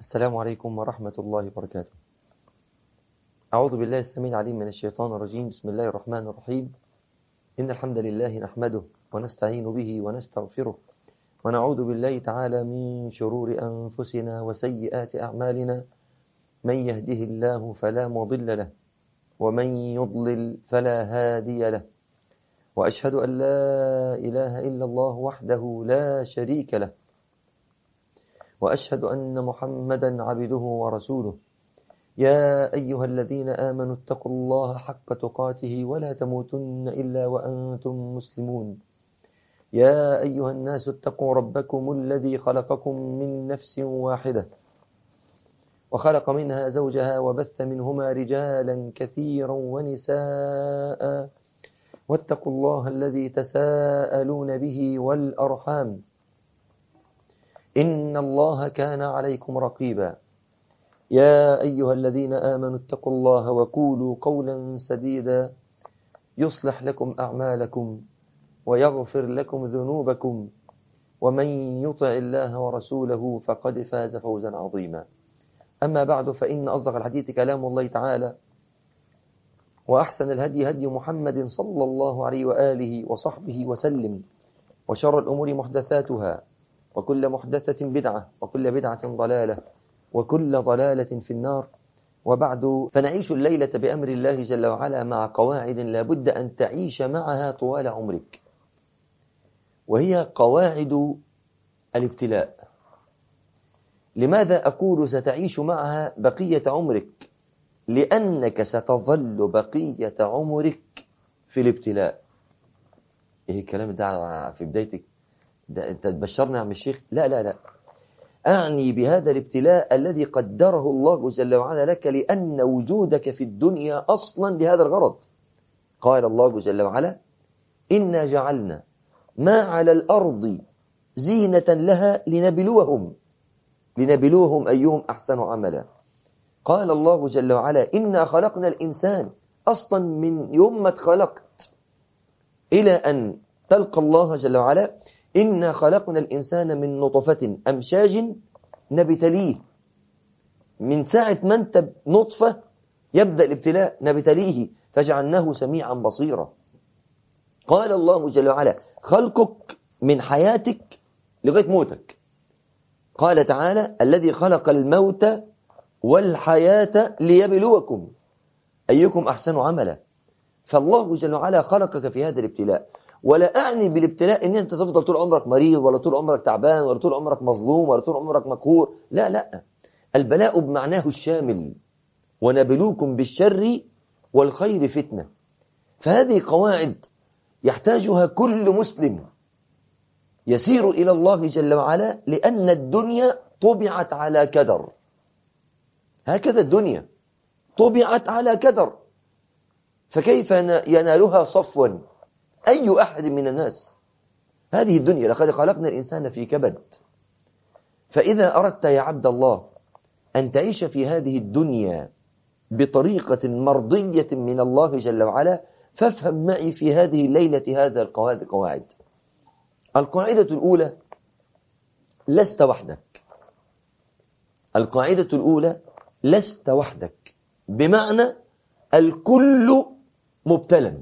السلام عليكم ورحمة الله وبركاته أعوذ بالله السميع العليم من الشيطان الرجيم بسم الله الرحمن الرحيم إن الحمد لله نحمده ونستعين به ونستغفره ونعوذ بالله تعالى من شرور أنفسنا وسيئات أعمالنا من يهده الله فلا مضل له ومن يضلل فلا هادي له وأشهد أن لا إله إلا الله وحده لا شريك له وأشهد أن محمدا عبده ورسوله يا أيها الذين آمنوا اتقوا الله حق تقاته ولا تموتن إلا وأنتم مسلمون يا أيها الناس اتقوا ربكم الذي خلقكم من نفس واحدة وخلق منها زوجها وبث منهما رجالا كثيرا ونساء واتقوا الله الذي تساءلون به والأرحام إن الله كان عليكم رقيبا يا أيها الذين آمنوا اتقوا الله وقولوا قولا سديدا يصلح لكم أعمالكم ويغفر لكم ذنوبكم ومن يطع الله ورسوله فقد فاز فوزا عظيما أما بعد فإن أصدق الحديث كلام الله تعالى وأحسن الهدي هدي محمد صلى الله عليه وآله وصحبه وسلم وشر الأمور محدثاتها وكل محدثة بدعة وكل بدعة ضلالة وكل ضلالة في النار وبعد فنعيش الليلة بأمر الله جل وعلا مع قواعد لا بد أن تعيش معها طوال عمرك وهي قواعد الابتلاء لماذا أقول ستعيش معها بقية عمرك لأنك ستظل بقية عمرك في الابتلاء إيه الكلام ده في بدايتك ده أنت تبشرنا يا عم الشيخ لا لا لا أعني بهذا الابتلاء الذي قدره الله جل وعلا لك لأن وجودك في الدنيا أصلا لهذا الغرض قال الله جل وعلا إنا جعلنا ما على الأرض زينة لها لنبلوهم لنبلوهم أيهم أحسن عملا قال الله جل وعلا إنا خلقنا الإنسان أصلا من يوم ما اتخلقت إلى أن تلقى الله جل وعلا إنا خلقنا الإنسان من نطفة أمشاج نبتليه من ساعة ما أنت نطفة يبدأ الابتلاء نبتليه فجعلناه سميعا بصيرا قال الله جل وعلا خلقك من حياتك لغاية موتك قال تعالى الذي خلق الموت والحياة ليبلوكم أيكم أحسن عملا فالله جل وعلا خلقك في هذا الابتلاء ولا أعني بالابتلاء أن أنت تفضل طول عمرك مريض ولا طول عمرك تعبان ولا طول عمرك مظلوم ولا طول عمرك مقهور لا لا البلاء بمعناه الشامل ونبلوكم بالشر والخير فتنة فهذه قواعد يحتاجها كل مسلم يسير إلى الله جل وعلا لأن الدنيا طبعت على كدر هكذا الدنيا طبعت على كدر فكيف ينالها صفوا أي أحد من الناس هذه الدنيا لقد خلقنا الإنسان في كبد فإذا أردت يا عبد الله أن تعيش في هذه الدنيا بطريقة مرضية من الله جل وعلا فافهم معي في هذه الليلة هذا القواعد قواعد القاعدة الأولى لست وحدك القاعدة الأولى لست وحدك بمعنى الكل مبتلى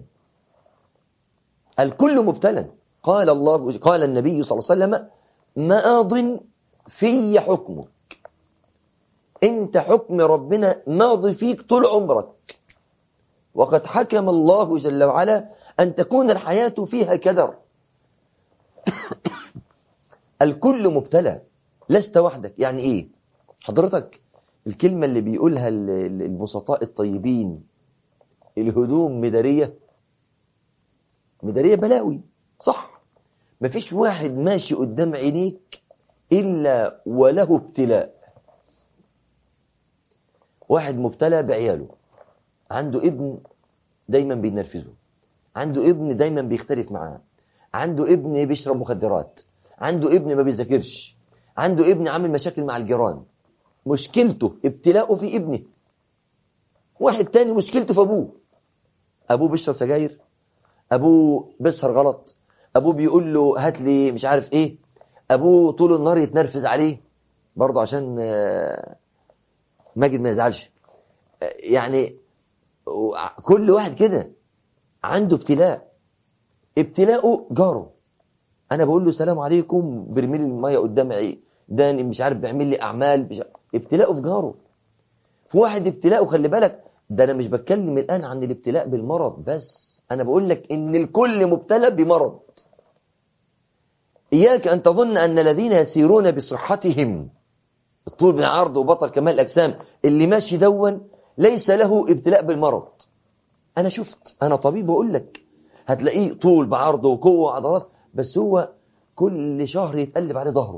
الكل مبتلى قال الله قال النبي صلى الله عليه وسلم ماض في حكمك انت حكم ربنا ماضي فيك طول عمرك وقد حكم الله جل وعلا أن تكون الحياة فيها كدر الكل مبتلى لست وحدك يعني ايه حضرتك الكلمة اللي بيقولها البسطاء الطيبين الهدوم مدارية مدارية بلاوي صح مفيش واحد ماشي قدام عينيك إلا وله ابتلاء واحد مبتلى بعياله عنده ابن دايما بينرفزه عنده ابن دايما بيختلف معاه عنده ابن بيشرب مخدرات عنده ابن ما بيذاكرش عنده ابن عامل مشاكل مع الجيران مشكلته ابتلاءه في ابنه واحد تاني مشكلته في ابوه ابوه بيشرب سجاير ابوه بيسهر غلط ابوه بيقول له هات لي مش عارف ايه ابوه طول النهار يتنرفز عليه برضه عشان آه، ماجد ما يزعلش آه، يعني وع- كل واحد كده عنده ابتلاء ابتلاءه جاره انا بقول له السلام عليكم برميل الميه قدام عي ده مش عارف بيعمل لي اعمال مش ابتلاءه في جاره في واحد ابتلاءه خلي بالك ده انا مش بتكلم الان عن الابتلاء بالمرض بس انا بقول لك ان الكل مبتلى بمرض اياك ان تظن ان الذين يسيرون بصحتهم الطول بالعرض وبطل كمال الاجسام اللي ماشي دون ليس له ابتلاء بالمرض انا شفت انا طبيب بقول لك هتلاقيه طول بعرض وقوه وعضلات بس هو كل شهر يتقلب عليه ظهره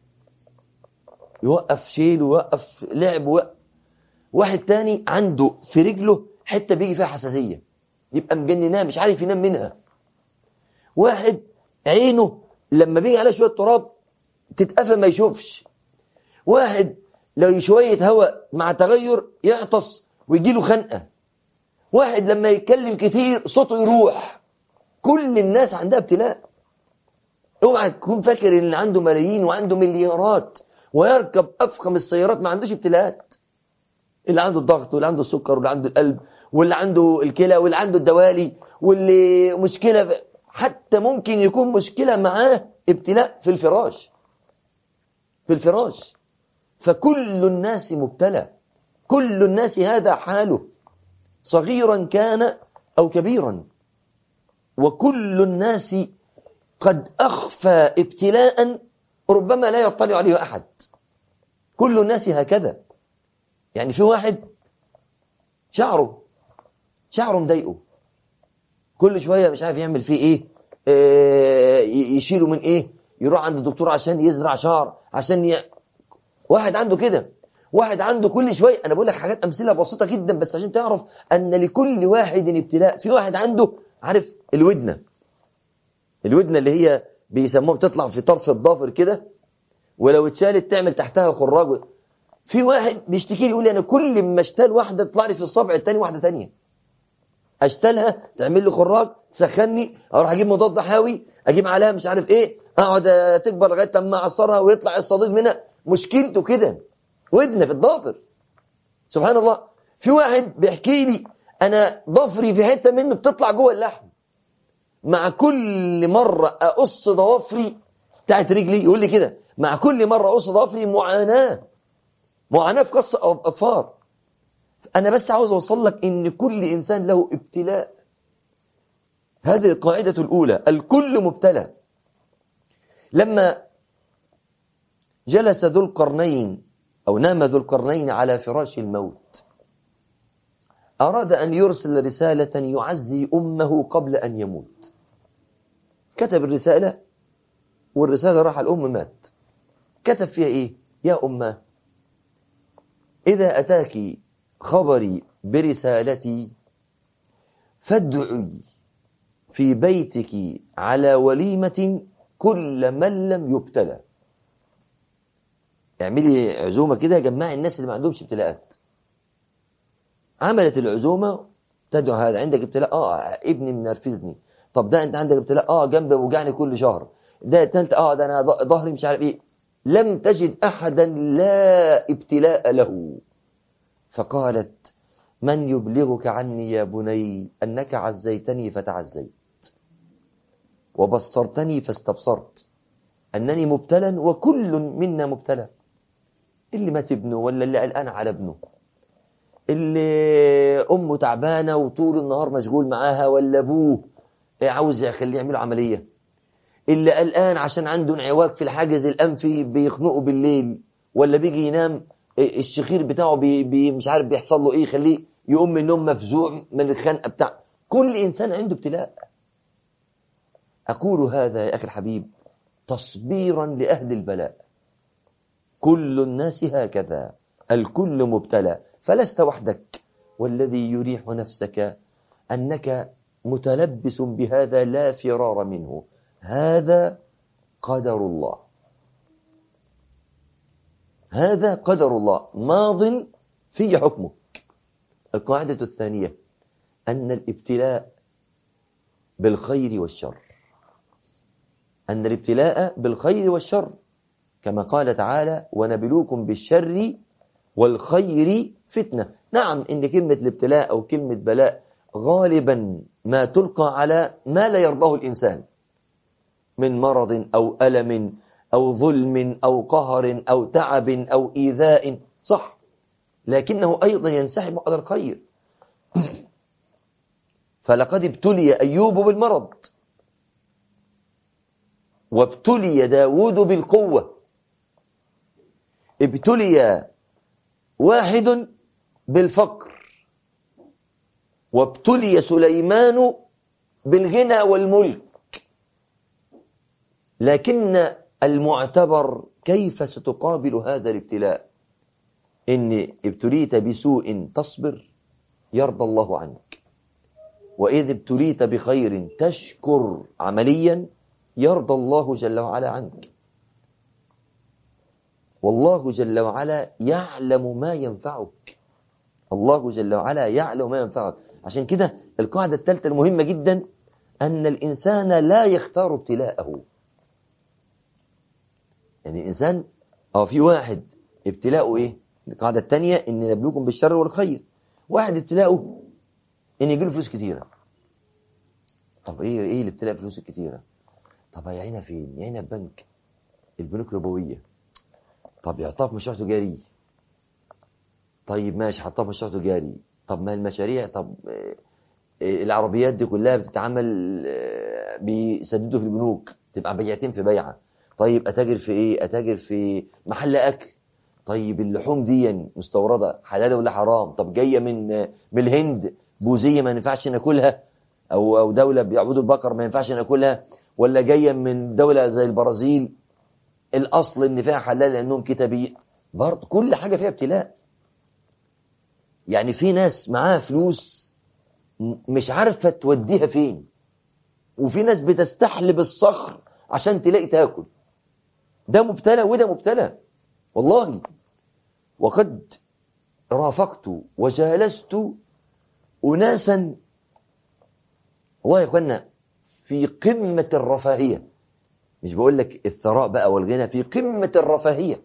يوقف شيل ويوقف لعب ويوقف. واحد تاني عنده في رجله حته بيجي فيها حساسيه يبقى مجنناه مش عارف ينام منها واحد عينه لما بيجي عليه شويه تراب تتقفل ما يشوفش واحد لو شويه هواء مع تغير يعطس ويجيله خنقه واحد لما يتكلم كتير صوته يروح كل الناس عندها ابتلاء اوعى تكون فاكر ان اللي عنده ملايين وعنده مليارات ويركب افخم السيارات ما عندوش ابتلاءات اللي عنده الضغط واللي عنده السكر واللي عنده القلب واللي عنده الكلى واللي عنده الدوالي واللي مشكلة في حتى ممكن يكون مشكلة معاه ابتلاء في الفراش في الفراش فكل الناس مبتلى كل الناس هذا حاله صغيرا كان أو كبيرا وكل الناس قد أخفى ابتلاء ربما لا يطلع عليه أحد كل الناس هكذا يعني في واحد شعره شعره مضايقه كل شويه مش عارف يعمل فيه ايه آه، ي- يشيله من ايه يروح عند الدكتور عشان يزرع شعر عشان ي... واحد عنده كده واحد عنده كل شويه انا بقول لك حاجات امثله بسيطه جدا بس عشان تعرف ان لكل واحد ابتلاء في واحد عنده عارف الودنه الودنه اللي هي بيسموها بتطلع في طرف الضافر كده ولو اتشالت تعمل تحتها خراج في واحد بيشتكي لي يقول لي انا كل ما اشتال واحده تطلع لي في الصبع التاني واحده تانية اشتلها تعمل لي خراج تسخني اروح اجيب مضاد حيوي اجيب عليها مش عارف ايه اقعد تكبر لغايه لما اعصرها ويطلع الصديد منها مشكلته كده ودن في الضافر سبحان الله في واحد بيحكي لي انا ضفري في حته منه بتطلع جوه اللحم مع كل مره اقص ضوافري بتاعت رجلي يقول لي كده مع كل مره اقص ضوافري معاناه معاناة في قص أظفار أنا بس عاوز أوصل لك إن كل إنسان له ابتلاء هذه القاعدة الأولى الكل مبتلى لما جلس ذو القرنين أو نام ذو القرنين على فراش الموت أراد أن يرسل رسالة يعزي أمه قبل أن يموت كتب الرسالة والرسالة راح الأم مات كتب فيها إيه يا أمه إذا أتاك خبري برسالتي فادعي في بيتك على وليمة كل من لم يبتلى اعملي عزومة كده جمعي الناس اللي ما عندهمش ابتلاءات عملت العزومة تدعو هذا عندك ابتلاء اه ابني منرفزني طب ده انت عندك ابتلاء اه جنبي وجعني كل شهر ده التالت اه ده انا ظ- ظهري مش عارف ايه لم تجد احدا لا ابتلاء له فقالت من يبلغك عني يا بني انك عزيتني فتعزيت وبصرتني فاستبصرت انني مبتلى وكل منا مبتلى اللي مات ابنه ولا اللي قلقان على ابنه اللي امه تعبانه وطول النهار مشغول معاها ولا ابوه عاوز يخليه يعملوا عمليه اللي قلقان عشان عنده انعواج في الحاجز الانفي بيخنقه بالليل ولا بيجي ينام الشخير بتاعه بي بي مش عارف بيحصل له ايه يخليه يقوم من النوم مفزوع من الخنقه بتاع كل انسان عنده ابتلاء اقول هذا يا اخي الحبيب تصبيرا لاهل البلاء كل الناس هكذا الكل مبتلى فلست وحدك والذي يريح نفسك انك متلبس بهذا لا فرار منه هذا قدر الله هذا قدر الله ماض في حكمك القاعدة الثانية أن الابتلاء بالخير والشر أن الابتلاء بالخير والشر كما قال تعالى ونبلوكم بالشر والخير فتنة نعم إن كلمة الابتلاء أو كلمة بلاء غالبا ما تلقى على ما لا يرضاه الإنسان من مرض أو ألم أو ظلم أو قهر أو تعب أو إيذاء صح لكنه أيضا ينسحب على الخير فلقد ابتلي أيوب بالمرض وابتلي داود بالقوة ابتلي واحد بالفقر وابتلي سليمان بالغنى والملك لكن المعتبر كيف ستقابل هذا الابتلاء إن ابتليت بسوء تصبر يرضى الله عنك وإذ ابتليت بخير تشكر عمليا يرضى الله جل وعلا عنك والله جل وعلا يعلم ما ينفعك الله جل وعلا يعلم ما ينفعك عشان كده القاعدة الثالثة المهمة جدا أن الإنسان لا يختار ابتلاءه يعني الإنسان اه في واحد ابتلاءه إيه القاعدة الثانية إن نبلوكم بالشر والخير واحد ابتلاءه إن يجيله فلوس كتيرة طب إيه إيه الابتلاء فلوس الكتيرة طب يعينها فين يعينها في بنك البنوك الربوية طب يحطها في مشروع تجاري طيب ماشي حطها في مشروع تجاري طب ما المشاريع طب العربيات دي كلها بتتعمل بيسددوا في البنوك تبقى بيعتين في بيعه طيب اتاجر في ايه اتاجر في محل اكل طيب اللحوم دي مستورده حلال ولا حرام طب جايه من من الهند بوذيه ما ينفعش ناكلها او او دوله بيعبدوا البقر ما ينفعش ناكلها ولا جايه من دوله زي البرازيل الاصل ان فيها حلال لانهم كتابي برضه كل حاجه فيها ابتلاء يعني في ناس معاها فلوس مش عارفه توديها فين وفي ناس بتستحلب الصخر عشان تلاقي تاكل ده مبتلى وده مبتلى والله وقد رافقت وجالست أناسا والله يا اخوانا في قمة الرفاهية مش بقول لك الثراء بقى والغنى في قمة الرفاهية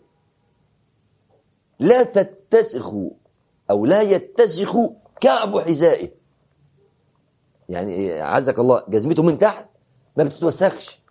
لا تتسخ أو لا يتسخ كعب حذائه يعني عزك الله جزمته من تحت ما بتتوسخش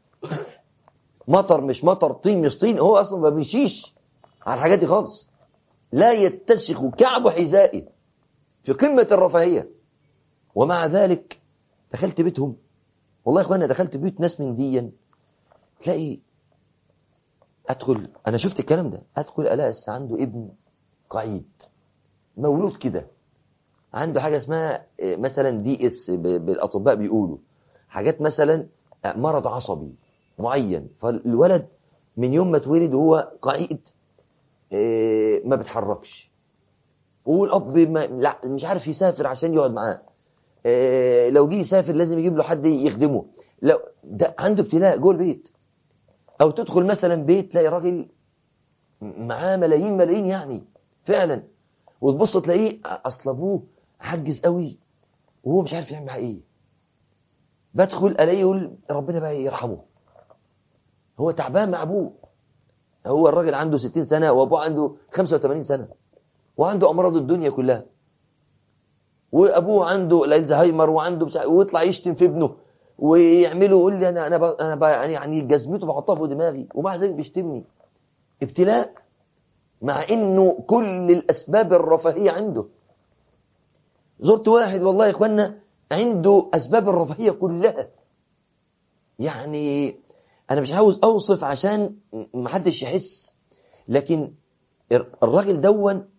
مطر مش مطر طين مش طين هو اصلا ما بيمشيش على الحاجات دي خالص لا يتسخ كعب حذائه في قمة الرفاهية ومع ذلك دخلت بيتهم والله يا اخوانا دخلت بيوت ناس من ديا تلاقي ادخل انا شفت الكلام ده ادخل الاقي عنده ابن قعيد مولود كده عنده حاجه اسمها مثلا دي اس بالاطباء بيقولوا حاجات مثلا مرض عصبي معين فالولد من يوم ما اتولد وهو قعيد ما بيتحركش والاب ما لا مش عارف يسافر عشان يقعد معاه لو جه يسافر لازم يجيب له حد يخدمه لو ده عنده ابتلاء جوه البيت او تدخل مثلا بيت تلاقي راجل معاه ملايين ملايين يعني فعلا وتبص تلاقيه اصل ابوه عجز قوي وهو مش عارف يعمل معاه ايه بدخل الاقيه يقول ربنا بقى يرحمه هو تعبان مع ابوه هو الراجل عنده 60 سنه وابوه عنده 85 سنه وعنده امراض الدنيا كلها وابوه عنده الالزهايمر وعنده بسا... ويطلع يشتم في ابنه ويعمله يقول لي انا انا ب... انا ب... يعني يعني جزمته بحطها في دماغي ومع ذلك بيشتمني ابتلاء مع انه كل الاسباب الرفاهيه عنده زرت واحد والله يا اخوانا عنده اسباب الرفاهيه كلها يعني انا مش عاوز اوصف عشان محدش يحس لكن الراجل دون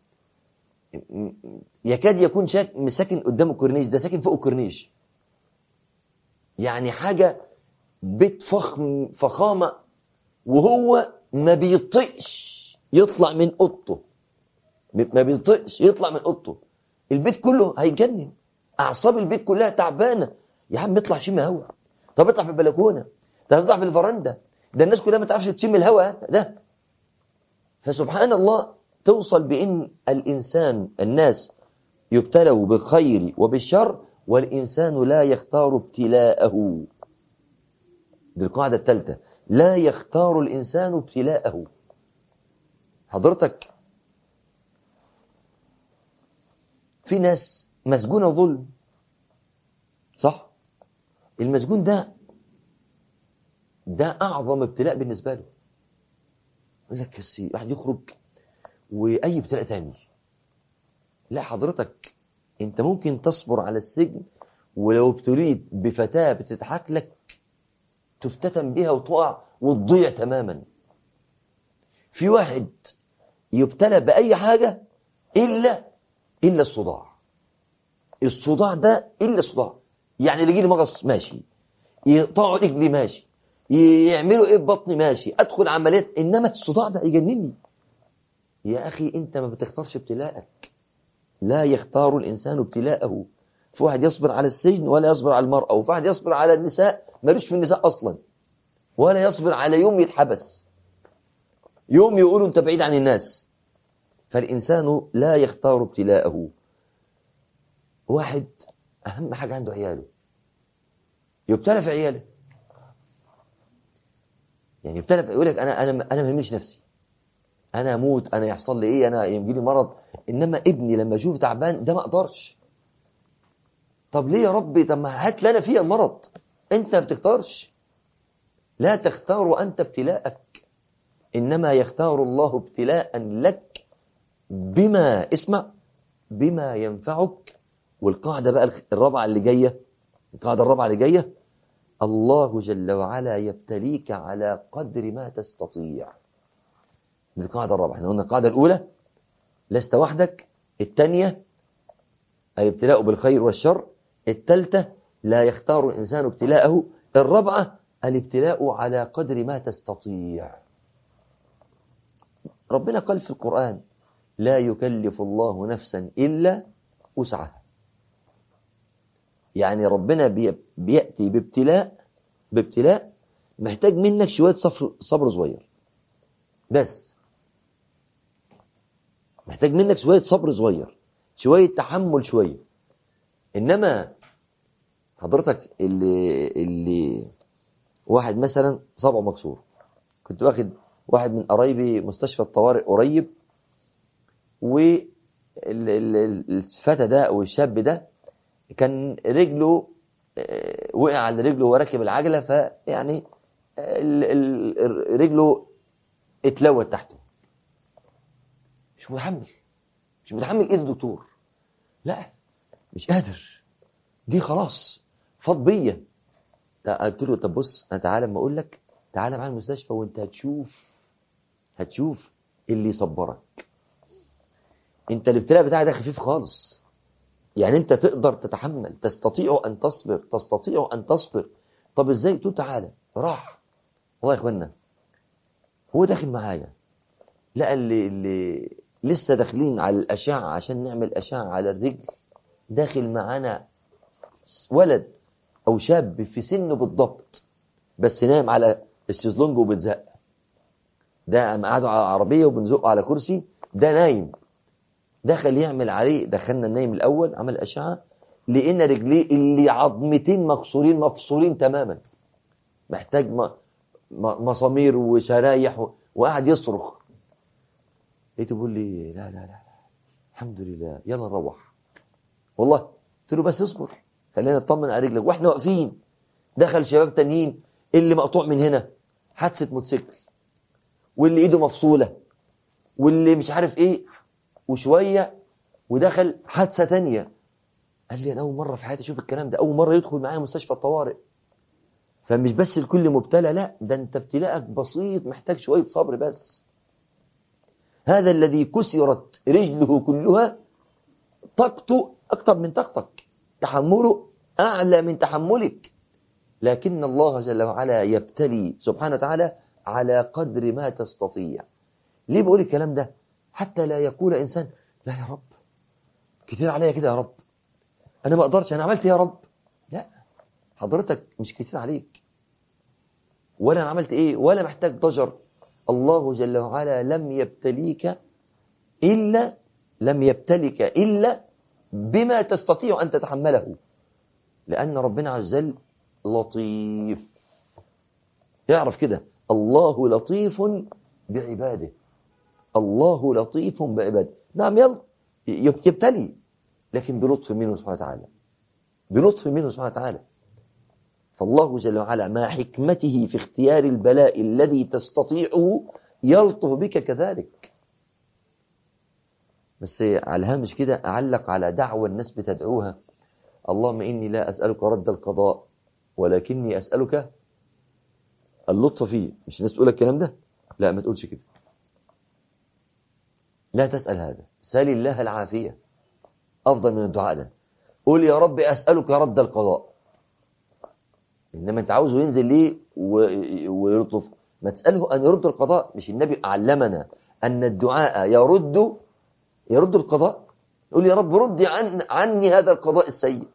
يكاد يكون شاك مساكن قدام الكورنيش ده ساكن فوق الكورنيش يعني حاجة بيت فخم فخامة وهو ما بيطقش يطلع من اوضته ما بيطقش يطلع من اوضته البيت كله هيجنن اعصاب البيت كلها تعبانه يا عم اطلع شم هوا طب اطلع في البلكونه طب اطلع في الفرندا ده الناس كلها ما تعرفش تشم الهوا ده فسبحان الله توصل بان الانسان الناس يبتلوا بالخير وبالشر والانسان لا يختار ابتلاءه دي القاعده الثالثه لا يختار الإنسان ابتلاءه حضرتك في ناس مسجونة ظلم صح المسجون ده ده أعظم ابتلاء بالنسبة له يقول لك بس واحد يخرج وأي ابتلاء تاني لا حضرتك أنت ممكن تصبر على السجن ولو ابتليت بفتاة بتضحك لك تفتتن بها وتقع وتضيع تماما في واحد يبتلى بأي حاجة إلا إلا الصداع الصداع ده إلا الصداع يعني اللي يجيلي مغص ماشي يقطعوا رجلي ماشي يعملوا ايه ببطني ماشي ادخل عمليات انما الصداع ده يجنني يا اخي انت ما بتختارش ابتلاءك لا يختار الانسان ابتلاءه في واحد يصبر على السجن ولا يصبر على المرأة وفي واحد يصبر على النساء مالوش في النساء اصلا ولا يصبر على يوم يتحبس يوم يقولوا انت بعيد عن الناس فالانسان لا يختار ابتلاءه واحد اهم حاجة عنده عياله يبتلى في عياله يعني يبتلى يقول لك انا انا انا ما يهمنيش نفسي انا اموت انا يحصل لي ايه انا يجي لي مرض انما ابني لما اشوفه تعبان ده ما اقدرش طب ليه يا ربي طب ما هات لنا فيها المرض انت ما بتختارش لا تختار انت ابتلاءك انما يختار الله ابتلاء لك بما اسمع بما ينفعك والقاعده بقى الرابعه اللي جايه القاعده الرابعه اللي جايه الله جل وعلا يبتليك على قدر ما تستطيع دي القاعدة الرابعة احنا قلنا القاعدة الأولى لست وحدك الثانية الابتلاء بالخير والشر الثالثة لا يختار الإنسان ابتلاءه الرابعة الابتلاء على قدر ما تستطيع ربنا قال في القرآن لا يكلف الله نفسا إلا وسعها يعني ربنا بيأتي بابتلاء بابتلاء محتاج منك شوية صبر, صبر صغير بس محتاج منك شوية صبر صغير شوية تحمل شوية إنما حضرتك اللي اللي واحد مثلا صبعه مكسور كنت واخد واحد من قرايبي مستشفى الطوارئ قريب والفتى ده او الشاب ده كان رجله وقع على رجله وهو راكب العجله فيعني رجله اتلوت تحته مش متحمل مش متحمل ايد الدكتور لا مش قادر دي خلاص فاض بيا قلت له طب بص انا تعالى اما اقول لك تعالى معايا المستشفى وانت هتشوف هتشوف اللي يصبرك انت الابتلاء بتاعك ده خفيف خالص يعني انت تقدر تتحمل تستطيع ان تصبر تستطيع ان تصبر طب ازاي تقول تعالى راح والله يا اخوانا هو داخل معايا لقى اللي, اللي لسه داخلين على الاشعه عشان نعمل اشعه على الرجل داخل معانا ولد او شاب في سنه بالضبط بس نايم على الشезлونج وبتزق ده قام قاعد على عربيه وبنزقه على كرسي ده نايم دخل يعمل عليه دخلنا النايم الاول عمل اشعه لقينا رجليه اللي عظمتين مكسورين مفصولين تماما محتاج م... م... مسامير وشرايح و... وقاعد يصرخ لقيته بيقول لي لا لا لا الحمد لله يلا نروح والله قلت له بس اصبر خلينا نطمن على رجلك واحنا واقفين دخل شباب تانيين اللي مقطوع من هنا حادثه موتوسيكل واللي ايده مفصوله واللي مش عارف ايه وشويه ودخل حادثه تانية قال لي انا اول مره في حياتي اشوف الكلام ده اول مره يدخل معايا مستشفى الطوارئ فمش بس الكل مبتلى لا ده انت ابتلاءك بسيط محتاج شويه صبر بس هذا الذي كسرت رجله كلها طاقته اكتر من طاقتك تحمله اعلى من تحملك لكن الله جل وعلا يبتلي سبحانه وتعالى على قدر ما تستطيع ليه بقول الكلام ده حتى لا يقول انسان لا يا رب كتير عليا كده يا رب انا ما اقدرش انا عملت يا رب لا حضرتك مش كتير عليك ولا انا عملت ايه ولا محتاج ضجر الله جل وعلا لم يبتليك الا لم يبتلك الا بما تستطيع ان تتحمله لان ربنا عز وجل لطيف يعرف كده الله لطيف بعباده الله لطيف بعباده نعم يلا يبتلي لكن بلطف منه سبحانه وتعالى بلطف منه سبحانه وتعالى فالله جل وعلا مع حكمته في اختيار البلاء الذي تستطيعه يلطف بك كذلك بس على الهامش كده أعلق على دعوة الناس بتدعوها اللهم إني لا أسألك رد القضاء ولكني أسألك اللطف فيه مش الناس تقول الكلام ده لا ما تقولش كده لا تسأل هذا سال الله العافية أفضل من الدعاء ده قول يا رب أسألك رد القضاء إنما أنت عاوزه ينزل ليه ويلطف ما تسأله أن يرد القضاء مش النبي علمنا أن الدعاء يرد يرد القضاء يقول يا رب ردي عن عني هذا القضاء السيء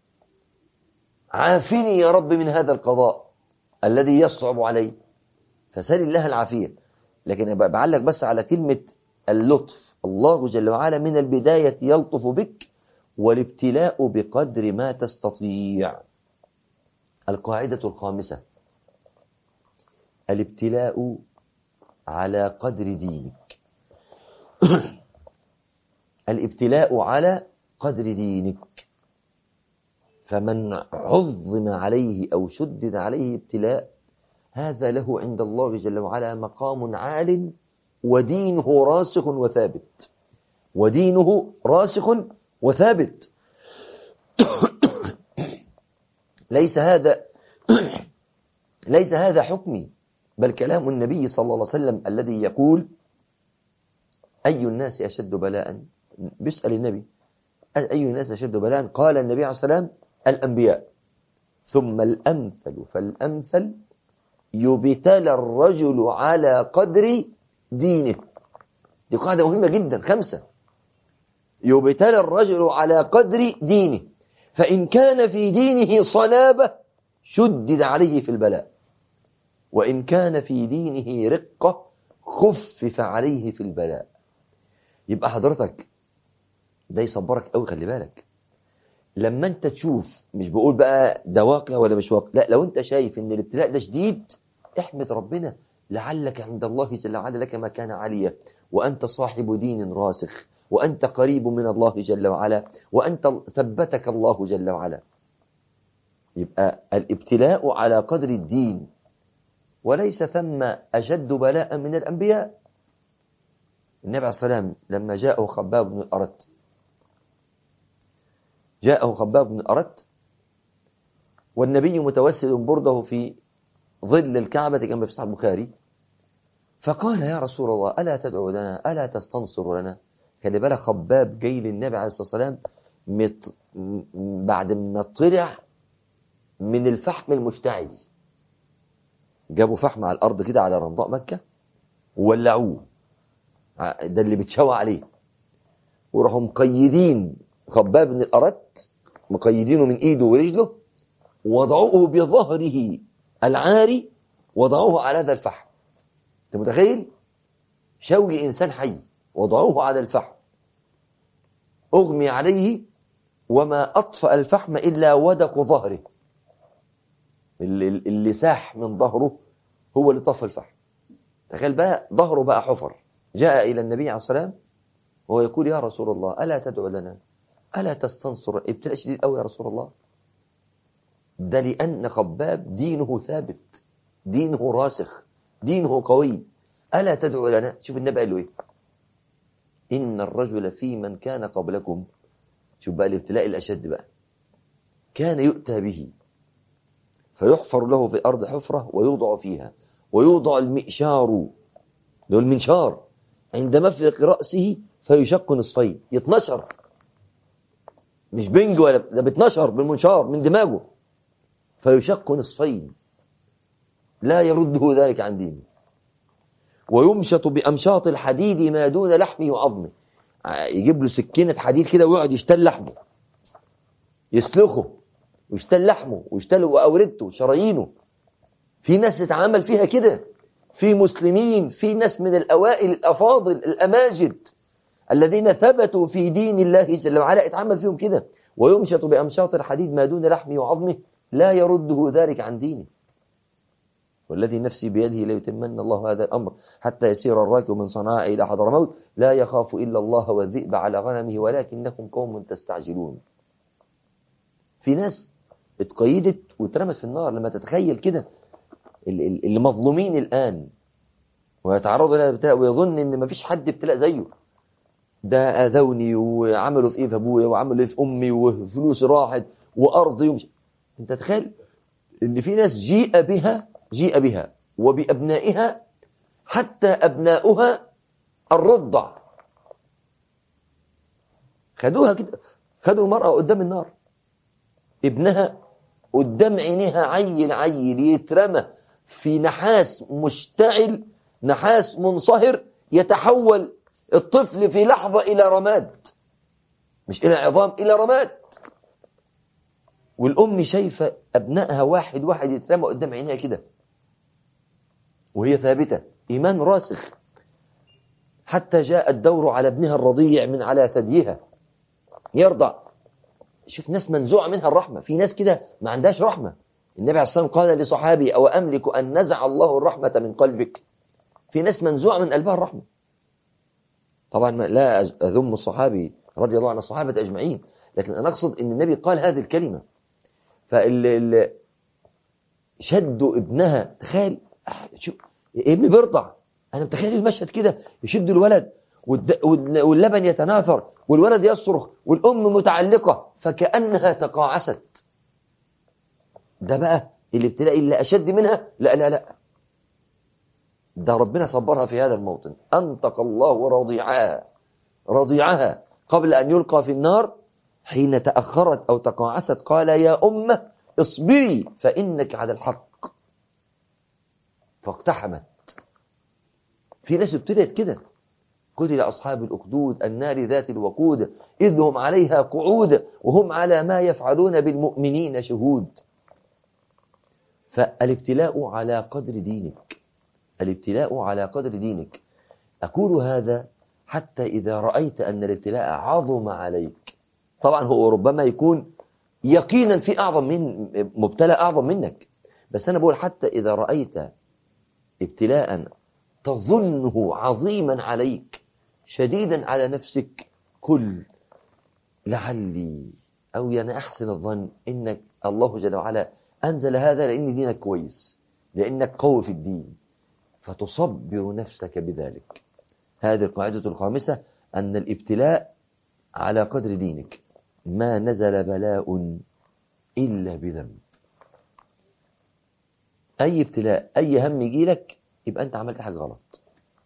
عافني يا رب من هذا القضاء الذي يصعب علي فسال الله العافية لكن بعلق بس على كلمة اللطف الله جل وعلا من البداية يلطف بك والابتلاء بقدر ما تستطيع القاعدة الخامسة الابتلاء على قدر دينك الابتلاء على قدر دينك فمن عظم عليه أو شدد عليه ابتلاء هذا له عند الله جل وعلا مقام عال ودينه راسخ وثابت ودينه راسخ وثابت ليس هذا ليس هذا حكمي بل كلام النبي صلى الله عليه وسلم الذي يقول أي الناس أشد بلاء بيسأل النبي أي الناس أشد بلاء قال النبي عليه الصلاة والسلام الأنبياء ثم الأمثل فالأمثل يبتلى الرجل على قدر دينه دي قاعدة مهمة جدا خمسة يبتلى الرجل على قدر دينه فإن كان في دينه صلابة شدد عليه في البلاء وإن كان في دينه رقة خفف عليه في البلاء يبقى حضرتك ده يصبرك قوي خلي بالك لما انت تشوف مش بقول بقى ده واقع ولا مش واقع لا لو انت شايف ان الابتلاء ده شديد احمد ربنا لعلك عند الله جل وعلا لك مكان عالية وأنت صاحب دين راسخ وأنت قريب من الله جل وعلا وأنت ثبتك الله جل وعلا يبقى الابتلاء على قدر الدين وليس ثم أشد بلاء من الأنبياء النبي عليه السلام لما جاءه خباب بن الأرت جاءه خباب بن الأرت والنبي متوسل برده في ظل الكعبة كما في صحيح البخاري فقال يا رسول الله ألا تدعو لنا ألا تستنصر لنا خلي بالك خباب جاي للنبي عليه الصلاة والسلام مت... بعد ما طلع من الفحم المشتعل جابوا فحم على الأرض كده على رمضاء مكة وولعوه ده اللي بتشوى عليه وراحوا مقيدين خباب بن الأرت مقيدينه من إيده ورجله وضعوه بظهره العاري وضعوه على هذا الفحم انت متخيل شوي انسان حي وضعوه على الفحم اغمي عليه وما اطفأ الفحم الا ودق ظهره اللي, اللي ساح من ظهره هو اللي طفى الفحم تخيل بقى ظهره بقى حفر جاء الى النبي عليه الصلاه والسلام وهو يقول يا رسول الله الا تدعو لنا الا تستنصر ابتلاء شديد قوي يا رسول الله ده لأن خباب دينه ثابت دينه راسخ دينه قوي ألا تدعو لنا شوف النبي قال له إيه إن الرجل في من كان قبلكم شوف بقى الابتلاء الأشد بقى كان يؤتى به فيحفر له في الأرض حفرة ويوضع فيها ويوضع المئشار له المنشار عند مفلق رأسه فيشق نصفين يتنشر مش بنج ولا ده بيتنشر بالمنشار من دماغه فيشق نصفين لا يرده ذلك عن دينه ويمشط بأمشاط الحديد ما دون لحمه وعظمه يجيب له سكينة حديد كده ويقعد يشتل لحمه يسلخه ويشتل لحمه ويشتل وأوردته شرايينه في ناس اتعامل فيها كده في مسلمين في ناس من الأوائل الأفاضل الأماجد الذين ثبتوا في دين الله جل وعلا اتعامل فيهم كده ويمشط بأمشاط الحديد ما دون لحمه وعظمه لا يرده ذلك عن دينه والذي نفسي بيده ليتمن الله هذا الأمر حتى يسير الراكب من صنعاء إلى حضرموت لا يخاف إلا الله والذئب على غنمه ولكنكم قوم تستعجلون في ناس اتقيدت واترمت في النار لما تتخيل كده اللي مظلومين الآن ويتعرضوا لها ابتلاء ويظن ان مفيش حد ابتلاء زيه ده اذوني وعملوا في ايه في ابويا وعملوا ايه في امي وفلوسي راحت وارضي ومش انت تخيل ان في ناس جيء بها جيء بها وبابنائها حتى ابناؤها الرضع خدوها كده خدوا المرأة قدام النار ابنها قدام عينيها عيل عيل يترمى في نحاس مشتعل نحاس منصهر يتحول الطفل في لحظة إلى رماد مش إلى عظام إلى رماد والأم شايفة أبنائها واحد واحد يترمى قدام عينيها كده وهي ثابتة إيمان راسخ حتى جاء الدور على ابنها الرضيع من على ثديها يرضع شوف ناس منزوعة منها الرحمة في ناس كده ما عندهاش رحمة النبي عليه الصلاة والسلام قال لصحابي أو أملك أن نزع الله الرحمة من قلبك في ناس منزوعة من قلبها الرحمة طبعا لا أذم الصحابي رضي الله عن الصحابة أجمعين لكن أنا أقصد أن النبي قال هذه الكلمة فال شدوا ابنها تخيل شو ابني بيرضع أنا متخيل المشهد كده يشد الولد واللبن يتناثر والولد يصرخ والأم متعلقة فكأنها تقاعست ده بقى الابتلاء اللي أشد منها لا لا لا ده ربنا صبرها في هذا الموطن أنطق الله رضيعها رضيعها قبل أن يلقى في النار حين تأخرت أو تقاعست قال يا أمة اصبري فإنك على الحق فاقتحمت في ناس ابتدت كده قتل أصحاب الأخدود النار ذات الوقود إذ هم عليها قعود وهم على ما يفعلون بالمؤمنين شهود فالابتلاء على قدر دينك الابتلاء على قدر دينك أقول هذا حتى إذا رأيت أن الابتلاء عظم عليك طبعا هو ربما يكون يقينا في أعظم من مبتلى أعظم منك بس أنا بقول حتى إذا رأيت ابتلاء تظنه عظيما عليك شديدا على نفسك كل لعلي أو يعني أحسن الظن إنك الله جل وعلا أنزل هذا لأن دينك كويس لأنك قوي في الدين فتصبر نفسك بذلك هذه القاعدة الخامسة أن الابتلاء على قدر دينك ما نزل بلاء إلا بذنب أي ابتلاء أي هم يجي لك يبقى أنت عملت حاجة غلط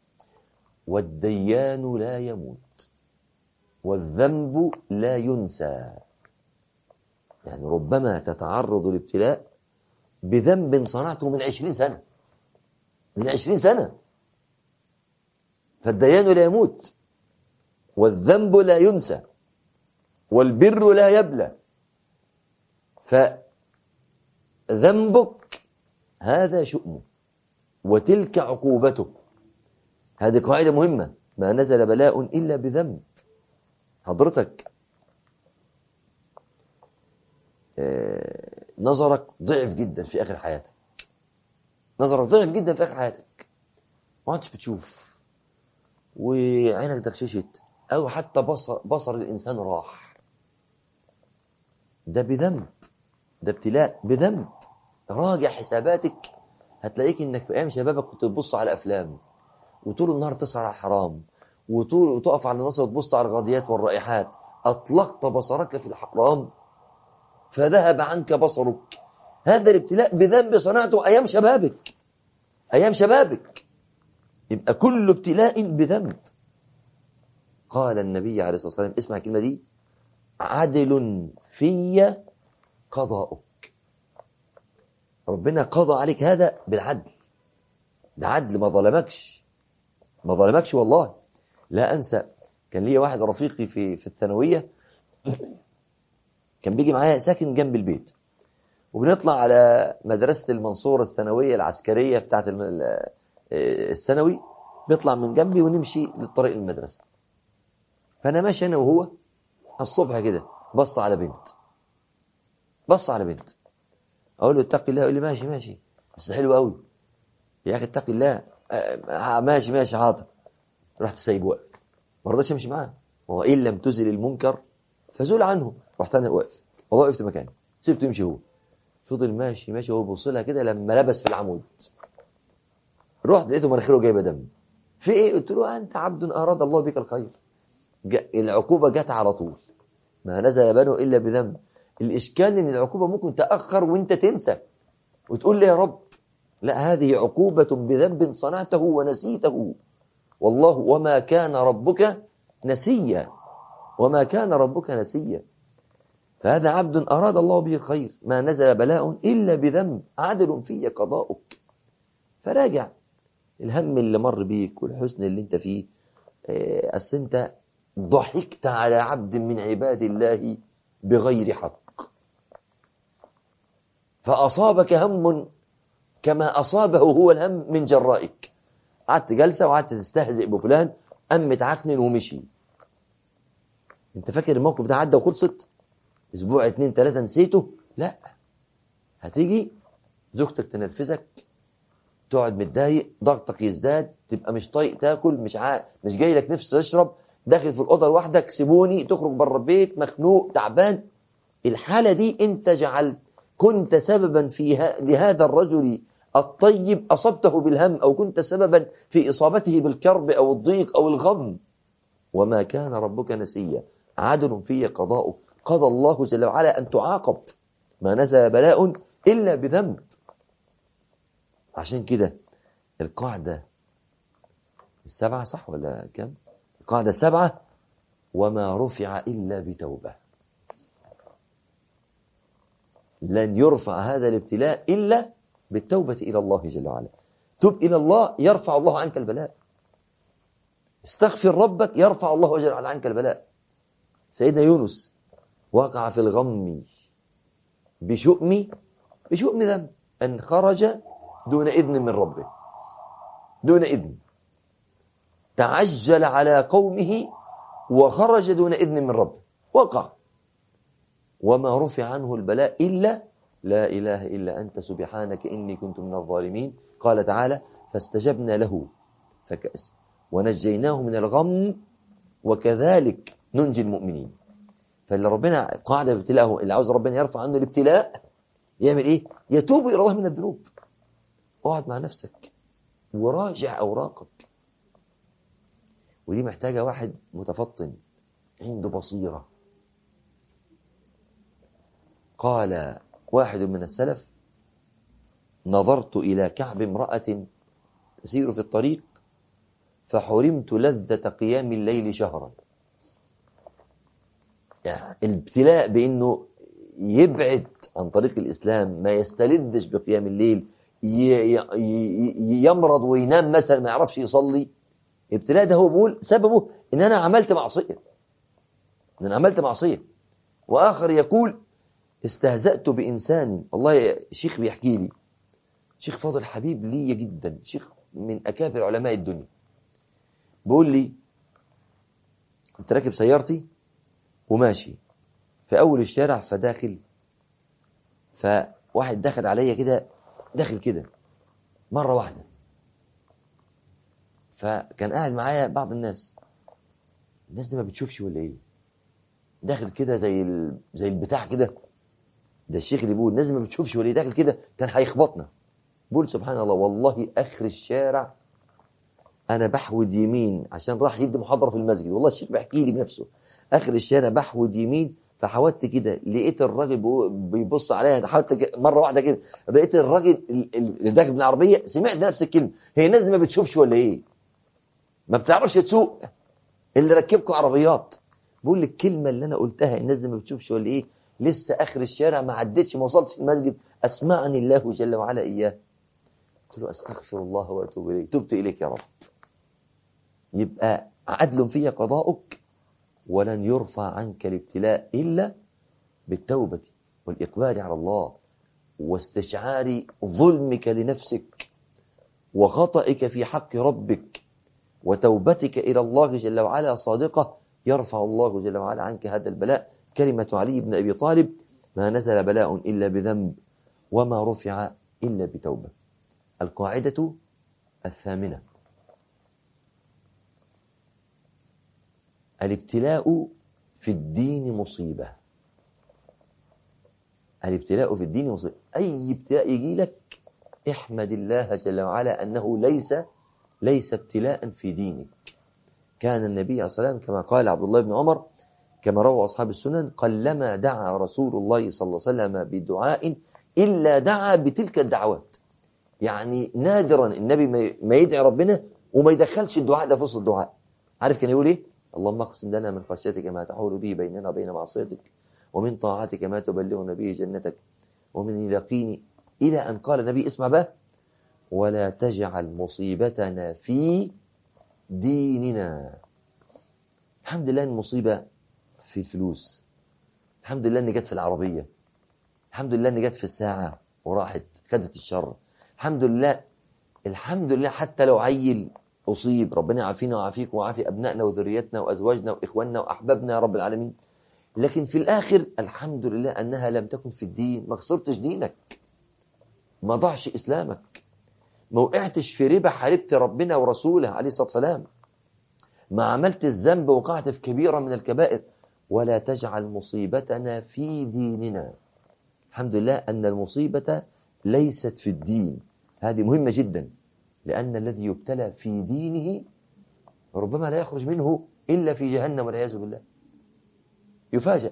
والديان لا يموت والذنب لا ينسى يعني ربما تتعرض الابتلاء بذنب صنعته من عشرين سنة من عشرين سنة فالديان لا يموت والذنب لا ينسى والبر لا يبلى فذنبك هذا شؤمه وتلك عقوبته هذه قاعدة مهمة ما نزل بلاء إلا بذنب حضرتك نظرك ضعف جدا في آخر حياتك نظرك ضعف جدا في آخر حياتك ما عادش بتشوف وعينك دخششت أو حتى بصر, بصر الإنسان راح ده بذنب ده ابتلاء بذنب راجع حساباتك هتلاقيك انك في ايام شبابك كنت بتبص على افلام وطول النهار تسهر على الحرام وطول وتقف على النصر وتبص على الغاديات والرائحات اطلقت بصرك في الحرام فذهب عنك بصرك هذا الابتلاء بذنب صنعته ايام شبابك ايام شبابك يبقى كل ابتلاء بذنب قال النبي عليه الصلاه والسلام اسمع الكلمه دي عدل في قضاؤك ربنا قضى عليك هذا بالعدل ده عدل ما ظلمكش ما ظلمكش والله لا انسى كان ليا واحد رفيقي في في الثانويه كان بيجي معايا ساكن جنب البيت وبنطلع على مدرسه المنصوره الثانويه العسكريه بتاعه الثانوي بيطلع من جنبي ونمشي للطريق المدرسه فانا ماشي انا وهو الصبح كده بص على بنت بص على بنت اقول له اتقي الله يقول لي ماشي ماشي بس حلو قوي يا أخي اتق الله آه، ماشي ماشي حاضر رحت سايب واقف ما رضاش امشي معاه هو ان لم تزل المنكر فزول عنه رحت انا واقف والله وقفت مكاني سبته يمشي هو فضل ماشي ماشي هو بيبص لها كده لما لبس في العمود رحت لقيته مناخيره جايبه دم في ايه قلت له انت عبد اراد الله بك الخير العقوبه جت على طول ما نزل بنه الا بذنب الاشكال ان العقوبه ممكن تاخر وانت تنسى وتقول لي يا رب لا هذه عقوبه بذنب صنعته ونسيته والله وما كان ربك نسيا وما كان ربك نسيا فهذا عبد أراد الله به الخير ما نزل بلاء إلا بذنب عدل فيه قضاؤك فراجع الهم اللي مر بيك والحزن اللي انت فيه آه، أصل انت ضحكت على عبد من عباد الله بغير حق فأصابك هم كما أصابه هو الهم من جرائك قعدت جلسة وقعدت تستهزئ بفلان قام متعكنن ومشي انت فاكر الموقف ده عدى وخلصت اسبوع اتنين تلاتة نسيته لا هتيجي زوجتك تنرفزك تقعد متضايق ضغطك يزداد تبقى مش طايق تاكل مش عا... مش جاي لك نفس تشرب داخل في الاوضه لوحدك سيبوني تخرج بره البيت مخنوق تعبان الحاله دي انت جعلت كنت سببا في ه... لهذا الرجل الطيب أصبته بالهم أو كنت سببا في إصابته بالكرب أو الضيق أو الغم وما كان ربك نسيا عدل في قضاؤه قضى الله جل وعلا أن تعاقب ما نزل بلاء إلا بذنب عشان كده القاعدة السبعة صح ولا كم القاعدة السبعة وما رفع إلا بتوبة لن يرفع هذا الابتلاء إلا بالتوبة إلى الله جل وعلا تب إلى الله يرفع الله عنك البلاء استغفر ربك يرفع الله جل وعلا عنك البلاء سيدنا يونس وقع في الغم بشؤم بشؤم ذنب أن خرج دون إذن من ربه دون إذن تعجل على قومه وخرج دون إذن من ربه وقع وما رفع عنه البلاء إلا لا إله إلا أنت سبحانك إني كنت من الظالمين قال تعالى فاستجبنا له فكأس ونجيناه من الغم وكذلك ننجي المؤمنين فاللي ربنا قاعدة ابتلاءه اللي عاوز ربنا يرفع عنه الابتلاء يعمل ايه يتوب الى الله من الذنوب اقعد مع نفسك وراجع اوراقك ودي محتاجة واحد متفطن عنده بصيرة قال واحد من السلف نظرت إلى كعب امرأة تسير في الطريق فحرمت لذة قيام الليل شهرا يعني الابتلاء بأنه يبعد عن طريق الإسلام ما يستلذش بقيام الليل يمرض وينام مثلا ما يعرفش يصلي الابتلاء ده هو بيقول سببه ان انا عملت معصية ان انا عملت معصية واخر يقول استهزأت بإنسان والله شيخ بيحكي لي شيخ فاضل حبيب لي جدا شيخ من أكابر علماء الدنيا بيقول لي كنت راكب سيارتي وماشي في أول الشارع فداخل فواحد دخل عليا كده داخل كده مرة واحدة فكان قاعد معايا بعض الناس الناس دي ما بتشوفش ولا ايه داخل كده زي ال... زي البتاع كده ده الشيخ اللي بيقول الناس ما بتشوفش ولا داخل كده كان هيخبطنا بقول سبحان الله والله اخر الشارع انا بحود يمين عشان راح يدي محاضره في المسجد والله الشيخ بيحكي لي بنفسه اخر الشارع بحود يمين فحودت كده لقيت الراجل بيبص عليا حاولت مره واحده كده لقيت الراجل اللي داخل من العربيه سمعت نفس الكلمه هي الناس ما بتشوفش ولا ايه ما بتعرفش تسوق اللي ركبكم عربيات بقول لك الكلمه اللي انا قلتها الناس دي ما بتشوفش ولا ايه لسه اخر الشارع ما عدتش ما وصلتش المسجد اسمعني الله جل وعلا اياه قلت له استغفر الله واتوب اليك تبت اليك يا رب يبقى عدل في قضاؤك ولن يرفع عنك الابتلاء الا بالتوبه والاقبال على الله واستشعار ظلمك لنفسك وخطئك في حق ربك وتوبتك الى الله جل وعلا صادقه يرفع الله جل وعلا عنك هذا البلاء كلمة علي بن أبي طالب ما نزل بلاء إلا بذنب وما رفع إلا بتوبة القاعدة الثامنة الابتلاء في الدين مصيبة الابتلاء في الدين مصيبة أي ابتلاء يجي لك احمد الله جل وعلا أنه ليس ليس ابتلاء في دينك كان النبي عليه الصلاة والسلام كما قال عبد الله بن عمر كما روى أصحاب السنن قلما دعا رسول الله صلى الله عليه وسلم بدعاء إلا دعا بتلك الدعوات يعني نادرا النبي ما يدعي ربنا وما يدخلش الدعاء ده في وسط الدعاء عارف كان يقول ايه اللهم اقسم لنا من خشيتك ما تحول به بيننا وبين معصيتك ومن طاعتك ما تبلغنا به جنتك ومن اليقين إلى أن قال النبي اسمع بقى ولا تجعل مصيبتنا في ديننا الحمد لله المصيبة في الفلوس الحمد لله ان جت في العربية الحمد لله ان جت في الساعة وراحت خدت الشر الحمد لله الحمد لله حتى لو عيل أصيب ربنا يعافينا ويعافيكم ويعافي أبنائنا وذريتنا وأزواجنا وإخواننا وأحبابنا يا رب العالمين لكن في الآخر الحمد لله أنها لم تكن في الدين ما خسرتش دينك ما ضعش إسلامك ما وقعتش في ربا حاربت ربنا ورسوله عليه الصلاة والسلام ما عملت الذنب وقعت في كبيرة من الكبائر ولا تجعل مصيبتنا في ديننا الحمد لله أن المصيبة ليست في الدين هذه مهمة جدا لأن الذي يبتلى في دينه ربما لا يخرج منه إلا في جهنم والعياذ بالله يفاجأ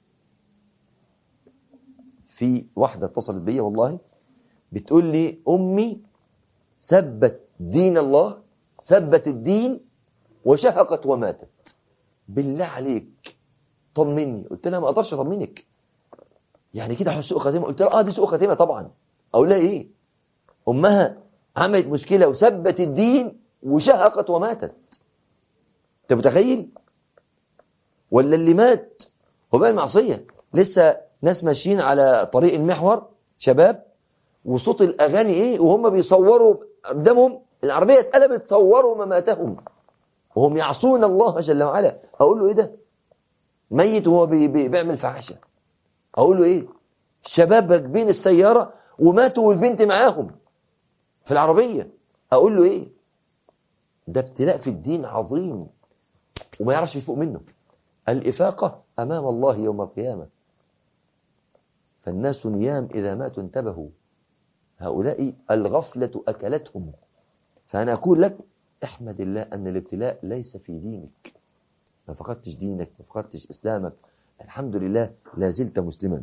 في واحدة اتصلت بي والله بتقول لي أمي ثبت دين الله ثبت الدين وشهقت وماتت بالله عليك طمني قلت لها ما اقدرش اطمنك يعني كده سوء خاتمه قلت لها اه دي سوء خاتمه طبعا اقول لها ايه امها عملت مشكله وثبت الدين وشهقت وماتت انت متخيل ولا اللي مات هو بقى المعصيه لسه ناس ماشيين على طريق المحور شباب وصوت الاغاني ايه وهم بيصوروا قدامهم العربيه اتقلبت صوروا مماتهم وهم يعصون الله جل وعلا اقول له ايه ده ميت وهو بي بي بيعمل فحشه اقول له ايه الشباب راكبين السياره وماتوا والبنت معاهم في العربيه اقول له ايه ده ابتلاء في الدين عظيم وما يعرفش يفوق منه الإفاقة أمام الله يوم القيامة فالناس نيام إذا ماتوا انتبهوا هؤلاء الغفلة أكلتهم فأنا أقول لك احمد الله أن الابتلاء ليس في دينك ما فقدتش دينك ما فقدتش إسلامك الحمد لله لا زلت مسلما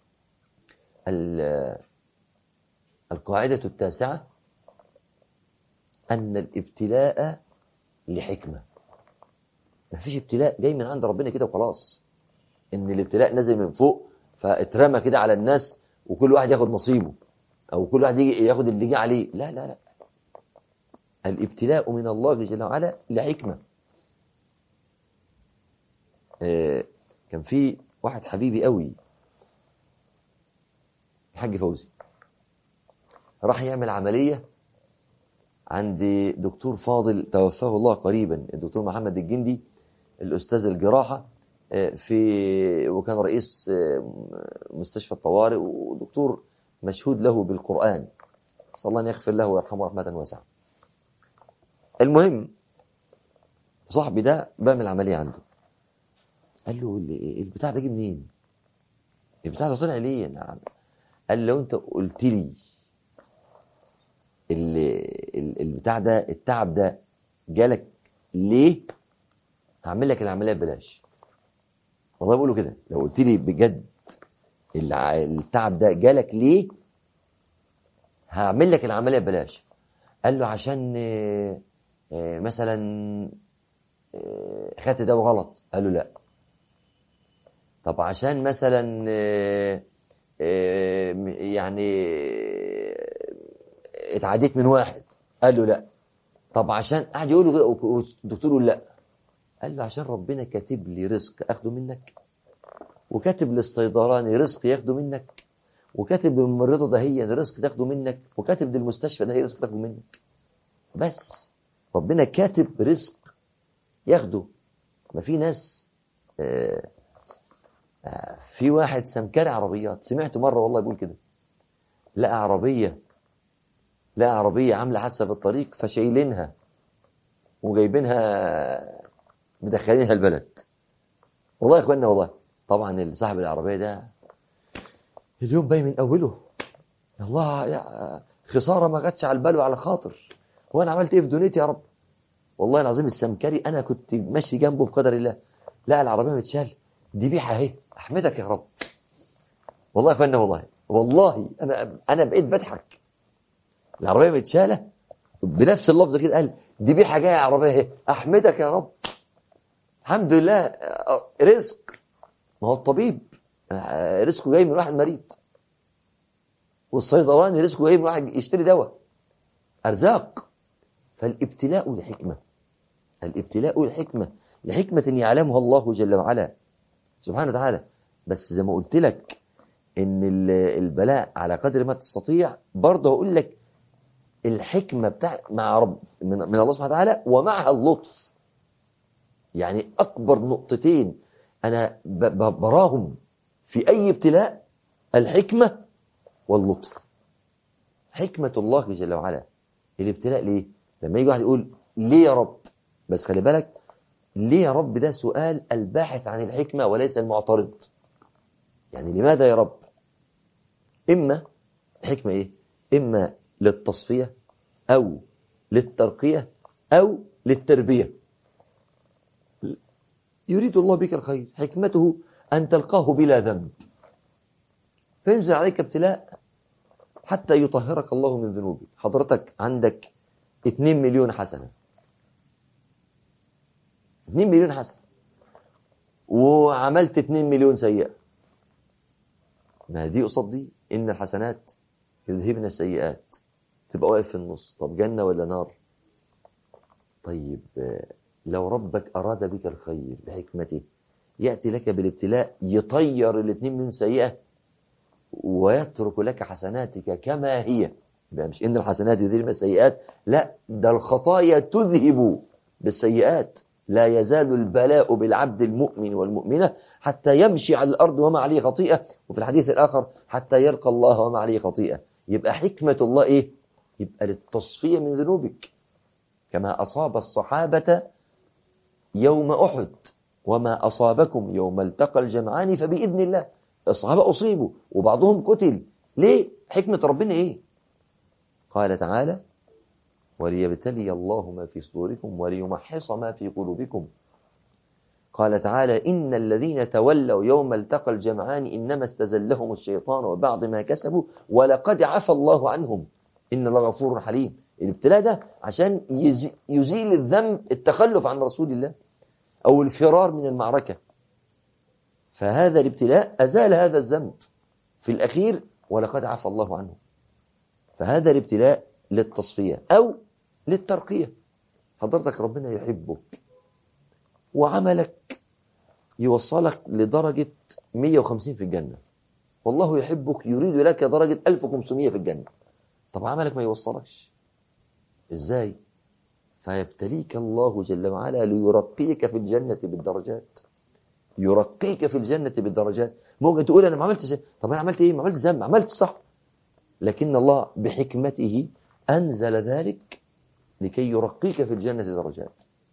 القاعدة التاسعة أن الابتلاء لحكمة ما فيش ابتلاء جاي من عند ربنا كده وخلاص ان الابتلاء نزل من فوق فاترمى كده على الناس وكل واحد ياخد نصيبه او كل واحد يجي ياخد اللي جه عليه لا لا لا الابتلاء من الله جل وعلا لحكمة آه كان في واحد حبيبي قوي الحاج فوزي راح يعمل عملية عند دكتور فاضل توفاه الله قريبا الدكتور محمد الجندي الأستاذ الجراحة في وكان رئيس مستشفى الطوارئ ودكتور مشهود له بالقرآن صلى الله أن يغفر له ويرحمه رحمة واسعة المهم صاحبي ده بعمل عملية عنده قال له البتاع ده جه منين البتاع ده طلع ليه نعم قال لو انت قلت لي البتاع ده التعب ده جالك ليه هعمل لك العمليه ببلاش والله بقوله كده لو قلت لي بجد التعب ده جالك ليه هعمل لك العمليه ببلاش قال له عشان مثلا خدت دواء غلط قال له لا طب عشان مثلا يعني اتعديت من واحد قال له لا طب عشان قعد يقول له كده والدكتور يقول لا قال له عشان ربنا كاتب لي رزق اخده منك وكاتب للصيدلاني رزق ياخده منك وكاتب للممرضه ده هي رزق تاخده منك وكاتب للمستشفى ده هي رزق تاخده منك بس ربنا كاتب رزق ياخده ما في ناس آه آه في واحد سمكري عربيات سمعت مره والله يقول كده لقى عربيه لا عربية عاملة حادثة في الطريق فشايلينها وجايبينها مدخلينها البلد والله يا اخوانا والله طبعا صاحب العربية ده اليوم باين من أوله الله يا خسارة ما جاتش على البال وعلى خاطر هو أنا عملت إيه في دنيتي يا رب والله العظيم السمكري أنا كنت ماشي جنبه بقدر الله لا العربية متشال دي بيحة اهي أحمدك يا رب والله يا اخوانا والله والله أنا أنا بقيت بضحك العربية متشالة بنفس اللفظ كده قال دي بيحة جاية عربية اهي أحمدك يا رب الحمد لله رزق ما هو الطبيب رزقه جاي من واحد مريض والصيدلاني رزقه جاي من واحد يشتري دواء أرزاق فالابتلاء لحكمة الابتلاء لحكمة لحكمة يعلمها الله جل وعلا سبحانه وتعالى بس زي ما قلت لك ان البلاء على قدر ما تستطيع برضه هقول لك الحكمة بتاع مع رب من, من الله سبحانه وتعالى ومعها اللطف يعني أكبر نقطتين أنا براهم في أي ابتلاء الحكمة واللطف حكمة الله جل وعلا الابتلاء ليه لما يجي واحد يقول ليه يا رب بس خلي بالك ليه يا رب ده سؤال الباحث عن الحكمة وليس المعترض يعني لماذا يا رب إما الحكمة إيه إما للتصفية أو للترقية أو للتربية يريد الله بك الخير حكمته أن تلقاه بلا ذنب فينزل عليك ابتلاء حتى يطهرك الله من ذنوبك حضرتك عندك 2 مليون حسنة 2 مليون حسنة وعملت 2 مليون سيئة ما دي قصاد دي إن الحسنات يذهبن السيئات تبقى واقف في النص طب جنة ولا نار طيب لو ربك أراد بك الخير بحكمته يأتي لك بالابتلاء يطير الاثنين من سيئة ويترك لك حسناتك كما هي يبقى مش إن الحسنات يذهبن السيئات لا ده الخطايا تذهب بالسيئات لا يزال البلاء بالعبد المؤمن والمؤمنة حتى يمشي على الأرض وما عليه خطيئة وفي الحديث الآخر حتى يلقى الله وما عليه خطيئة يبقى حكمة الله إيه يبقى للتصفية من ذنوبك كما أصاب الصحابة يوم أحد وما أصابكم يوم التقى الجمعان فبإذن الله الصحابة أصيبوا وبعضهم قتل ليه حكمة ربنا إيه قال تعالى وليبتلي الله ما في صدوركم وليمحص ما في قلوبكم قال تعالى إن الذين تولوا يوم التقى الجمعان إنما استزلهم الشيطان وبعض ما كسبوا ولقد عفى الله عنهم إن الله غفور حليم الابتلاء ده عشان يزيل الذنب التخلف عن رسول الله أو الفرار من المعركة فهذا الابتلاء أزال هذا الذنب في الأخير ولقد عفى الله عنه فهذا الابتلاء للتصفية أو للترقية حضرتك ربنا يحبك وعملك يوصلك لدرجة 150 في الجنة والله يحبك يريد لك درجة 1500 في الجنة طب عملك ما يوصلكش ازاي فيبتليك الله جل وعلا ليرقيك في الجنة بالدرجات يرقيك في الجنة بالدرجات ممكن تقول أنا ما عملتش طب أنا عملت إيه ما عملت ذنب عملت صح لكن الله بحكمته أنزل ذلك لكي يرقيك في الجنة درجات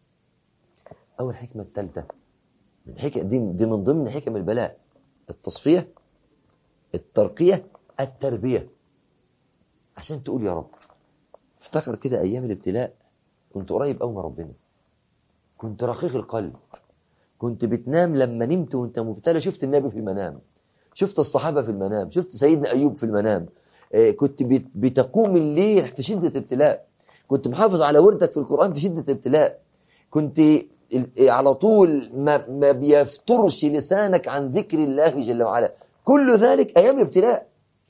أول حكمة الثالثة من حكم دي, دي من ضمن حكم البلاء التصفية الترقية التربية عشان تقول يا رب افتكر كده أيام الابتلاء كنت قريب قوي من ربنا كنت رقيق القلب كنت بتنام لما نمت وانت مبتلى شفت النبي في المنام شفت الصحابة في المنام شفت سيدنا أيوب في المنام كنت بتقوم الليل في شدة ابتلاء كنت محافظ على وردك في القرآن في شدة ابتلاء كنت على طول ما, ما بيفترش لسانك عن ذكر الله جل وعلا كل ذلك أيام الابتلاء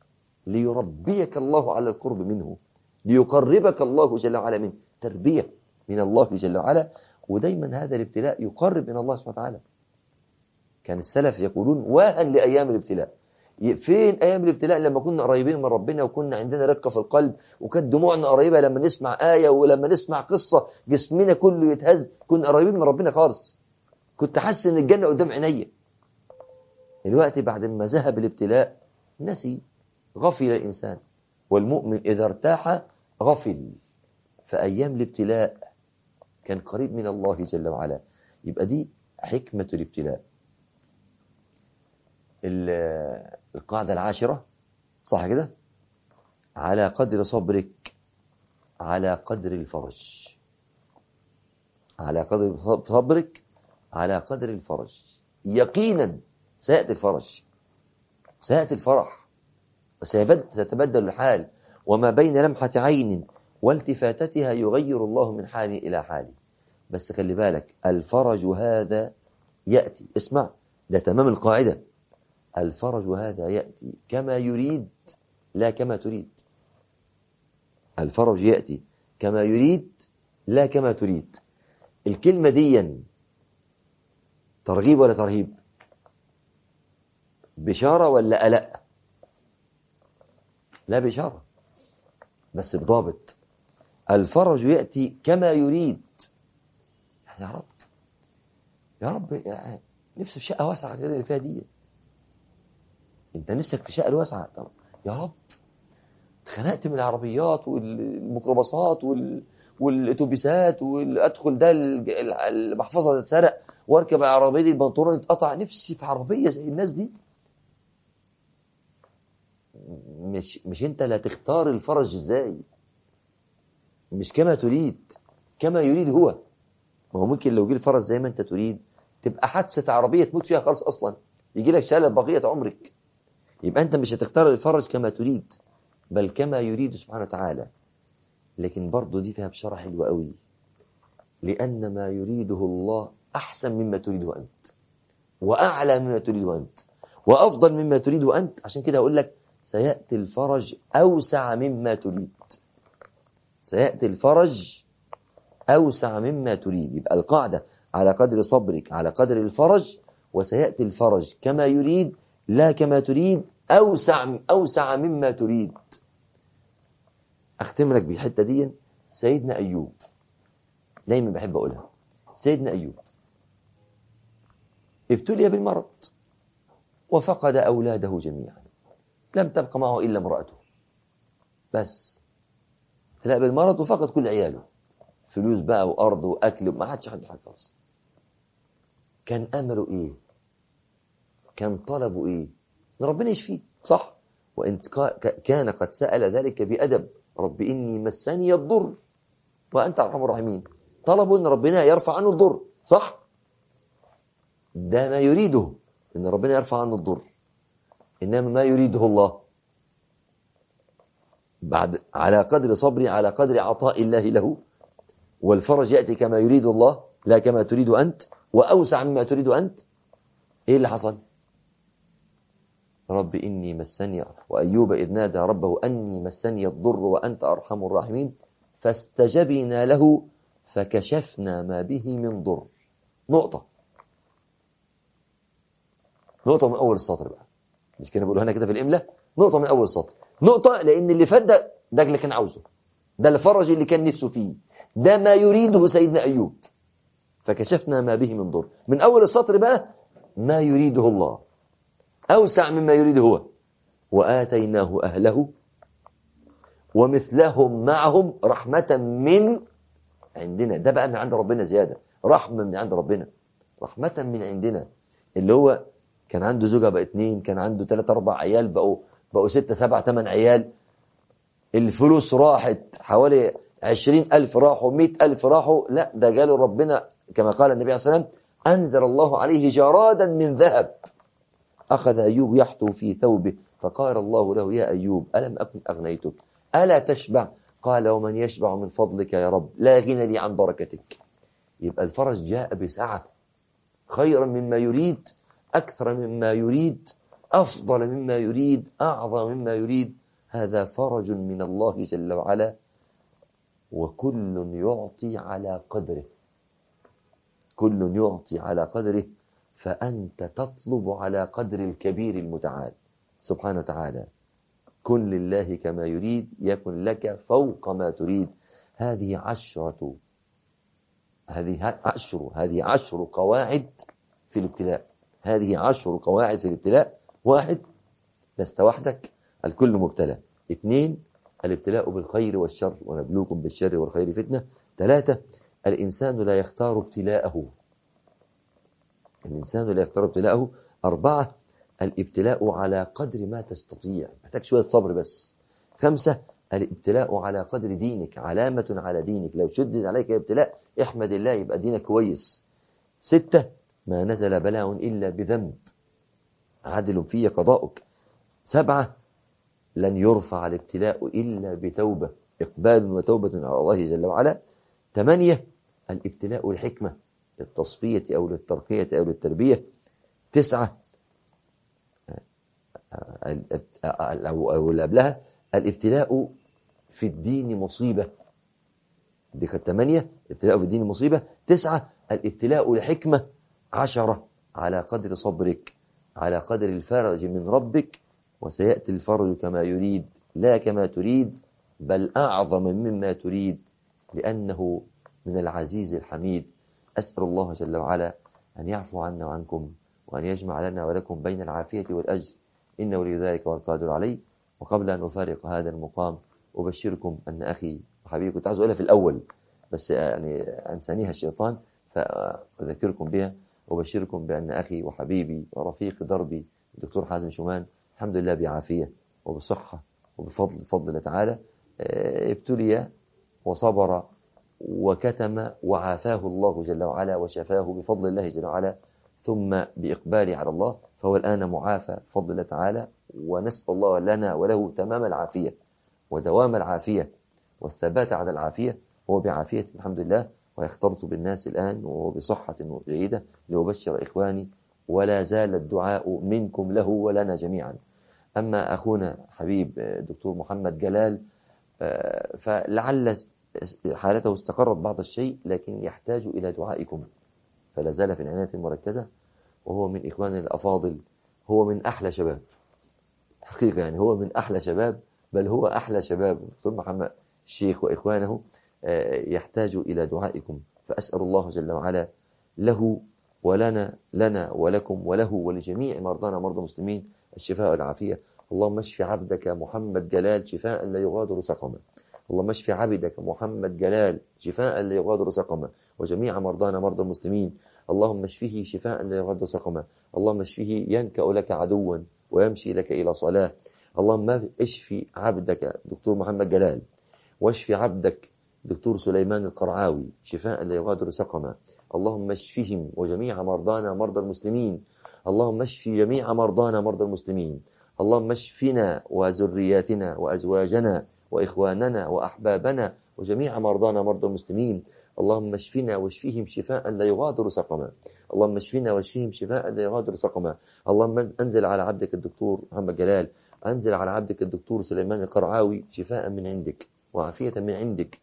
ليربيك الله على القرب منه ليقربك الله جل وعلا منه تربية من الله جل وعلا ودايما هذا الابتلاء يقرب من الله سبحانه وتعالى كان السلف يقولون واهن لأيام الابتلاء فين أيام الابتلاء لما كنا قريبين من ربنا وكنا عندنا رقة في القلب وكانت دموعنا قريبة لما نسمع آية ولما نسمع قصة جسمنا كله يتهز كنا قريبين من ربنا خالص كنت حاسس ان الجنة قدام عينيا دلوقتي بعد ما ذهب الابتلاء نسي غفل الإنسان والمؤمن إذا ارتاح غفل في أيام الابتلاء كان قريب من الله جل وعلا يبقى دي حكمة الابتلاء القاعدة العاشرة صح كده على قدر صبرك على قدر الفرج على قدر صبرك على قدر الفرج يقينا سيأتي الفرج سيأتي الفرح وسيتبدل الحال وما بين لمحة عين والتفاتتها يغير الله من حال إلى حال بس خلي بالك الفرج هذا يأتي اسمع ده تمام القاعدة الفرج هذا يأتي كما يريد لا كما تريد الفرج يأتي كما يريد لا كما تريد الكلمة دي ترغيب ولا ترهيب بشارة ولا ألا لا بشارة بس بضابط الفرج يأتي كما يريد يا رب يا رب يعني نفسي في شقة واسعة كده اللي فيها دي انت نفسك في شقة الواسعة طب يا رب اتخنقت من العربيات والميكروباصات وال... والاتوبيسات وادخل ده المحفظه تتسرق واركب العربيه دي البنطلون يتقطع نفسي في عربيه زي الناس دي مش مش انت اللي هتختار الفرج ازاي مش كما تريد كما يريد هو ما هو ممكن لو جه الفرج زي ما انت تريد تبقى حادثه عربيه تموت فيها خالص اصلا يجي لك شلل بقيه عمرك يبقى انت مش هتختار الفرج كما تريد بل كما يريد سبحانه وتعالى لكن برضه دي فيها بشارة حلوة قوي لأن ما يريده الله أحسن مما تريده أنت وأعلى مما تريده أنت وأفضل مما تريده أنت عشان كده أقول لك سيأتي الفرج أوسع مما تريد سيأتي الفرج أوسع مما تريد يبقى القاعدة على قدر صبرك على قدر الفرج وسيأتي الفرج كما يريد لا كما تريد أوسع أوسع مما تريد أختم لك بالحتة دي سيدنا أيوب دايما بحب أقولها سيدنا أيوب ابتلي بالمرض وفقد أولاده جميعا لم تبق معه إلا امرأته بس ابتلى بالمرض وفقد كل عياله فلوس بقى وأرض وأكل ما حدش عنده حاجة خالص كان أمله إيه كان طلبه إيه ان ربنا يشفيه صح وإن كان قد سأل ذلك بأدب رب إني مسني الضر وأنت أرحم الراحمين طلبوا أن ربنا يرفع عنه الضر صح ده ما يريده أن ربنا يرفع عنه الضر إنما ما يريده الله بعد على قدر صبري على قدر عطاء الله له والفرج يأتي كما يريد الله لا كما تريد أنت وأوسع مما تريد أنت إيه اللي حصل رب إني مسني وأيوب إذ نادى ربه أني مسني الضر وأنت أرحم الراحمين فاستجبنا له فكشفنا ما به من ضر نقطة نقطة من أول السطر بقى مش كانوا بيقولوا هنا كده في الإملة نقطة من أول السطر نقطة لأن اللي فات ده ده اللي كان عاوزه ده الفرج اللي كان نفسه فيه ده ما يريده سيدنا أيوب فكشفنا ما به من ضر من أول السطر بقى ما يريده الله أوسع مما يريد هو وآتيناه أهله ومثلهم معهم رحمة من عندنا ده بقى من عند ربنا زيادة رحمة من عند ربنا رحمة من عندنا اللي هو كان عنده زوجة بقى اتنين كان عنده تلات أربع عيال بقوا بقوا ستة سبعة تمن عيال الفلوس راحت حوالي عشرين ألف راحوا مئة ألف راحوا لا ده جاله ربنا كما قال النبي عليه الصلاة والسلام أنزل الله عليه جرادا من ذهب أخذ أيوب يحثو في ثوبه فقال الله له يا أيوب ألم أكن أغنيتك ألا تشبع قال ومن يشبع من فضلك يا رب لا غنى لي عن بركتك يبقى الفرج جاء بسعة خيرا مما يريد أكثر مما يريد أفضل مما يريد أعظم مما يريد هذا فرج من الله جل وعلا وكل يعطي على قدره كل يعطي على قدره فأنت تطلب على قدر الكبير المتعال سبحانه وتعالى كن لله كما يريد يكن لك فوق ما تريد هذه عشرة هذه عشر هذه عشر قواعد في الابتلاء هذه عشر قواعد في الابتلاء واحد لست وحدك الكل مبتلى اثنين الابتلاء بالخير والشر ونبلوكم بالشر والخير فتنة ثلاثة الإنسان لا يختار ابتلاءه الإنسان لا يختار ابتلاءه أربعة الابتلاء على قدر ما تستطيع محتاج شوية صبر بس خمسة الابتلاء على قدر دينك علامة على دينك لو شدد عليك ابتلاء احمد الله يبقى دينك كويس ستة ما نزل بلاء إلا بذنب عدل فيه قضاؤك سبعة لن يرفع الابتلاء إلا بتوبة إقبال وتوبة على الله جل وعلا ثمانية الابتلاء الحكمة للتصفية أو للترقية أو للتربية تسعة أو اللي قبلها الابتلاء في الدين مصيبة دي كانت ثمانية الابتلاء في الدين مصيبة تسعة الابتلاء لحكمة عشرة على قدر صبرك على قدر الفرج من ربك وسيأتي الفرج كما يريد لا كما تريد بل أعظم مما تريد لأنه من العزيز الحميد أسأل الله جل وعلا أن يعفو عنا وعنكم وأن يجمع لنا ولكم بين العافية والأجر إنه ولي ذلك والقادر عليه وقبل أن أفارق هذا المقام أبشركم أن أخي وحبيبي كنت عايز أقولها في الأول بس يعني أنسانيها الشيطان فأذكركم بها أبشركم بأن أخي وحبيبي ورفيق دربي الدكتور حازم شومان الحمد لله بعافية وبصحة وبفضل بفضل الله تعالى ابتلي وصبر وكتم وعافاه الله جل وعلا وشفاه بفضل الله جل وعلا ثم بإقبال على الله فهو الآن معافى بفضل الله تعالى ونسأل الله لنا وله تمام العافية ودوام العافية والثبات على العافية هو بعافية الحمد لله ويختلط بالناس الآن وهو بصحة جيدة لأبشر إخواني ولا زال الدعاء منكم له ولنا جميعا أما أخونا حبيب دكتور محمد جلال فلعل حالته استقرت بعض الشيء لكن يحتاج إلى دعائكم فلا زال في العناية المركزة وهو من إخواننا الأفاضل هو من أحلى شباب حقيقة يعني هو من أحلى شباب بل هو أحلى شباب دكتور محمد الشيخ وإخوانه يحتاج إلى دعائكم فأسأل الله جل وعلا له ولنا لنا ولكم وله ولجميع مرضانا مرضى المسلمين الشفاء والعافية اللهم اشف عبدك محمد جلال شفاء لا يغادر سقما اللهم اشف عبدك محمد جلال شفاء لا يغادر سقما وجميع مرضانا مرضى المسلمين اللهم اشفه شفاء لا يغادر سقما اللهم اشفه ينكأ لك عدوا ويمشي لك إلى صلاة اللهم اشفي عبدك دكتور محمد جلال واشف عبدك دكتور سليمان القرعاوي شفاء لا يغادر سقما اللهم اشفهم وجميع مرضانا مرضى المسلمين اللهم اشف جميع مرضانا مرضى المسلمين اللهم اشفنا وذرياتنا وأزواجنا وإخواننا وأحبابنا وجميع مرضانا مرضى المسلمين اللهم اشفنا واشفيهم شفاء لا يغادر سقما اللهم اشفنا واشفيهم شفاء لا يغادر سقما اللهم انزل على عبدك الدكتور محمد جلال انزل على عبدك الدكتور سليمان القرعاوي شفاء من عندك وعافية من عندك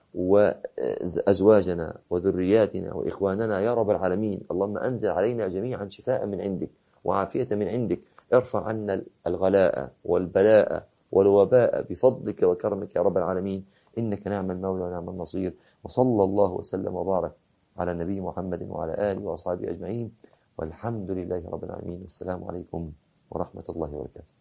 وأزواجنا وذرياتنا وإخواننا يا رب العالمين اللهم أنزل علينا جميعا شفاء من عندك وعافية من عندك ارفع عنا الغلاء والبلاء والوباء بفضلك وكرمك يا رب العالمين إنك نعم المولى ونعم النصير وصلى الله وسلم وبارك على النبي محمد وعلى آله وأصحابه أجمعين والحمد لله رب العالمين والسلام عليكم ورحمة الله وبركاته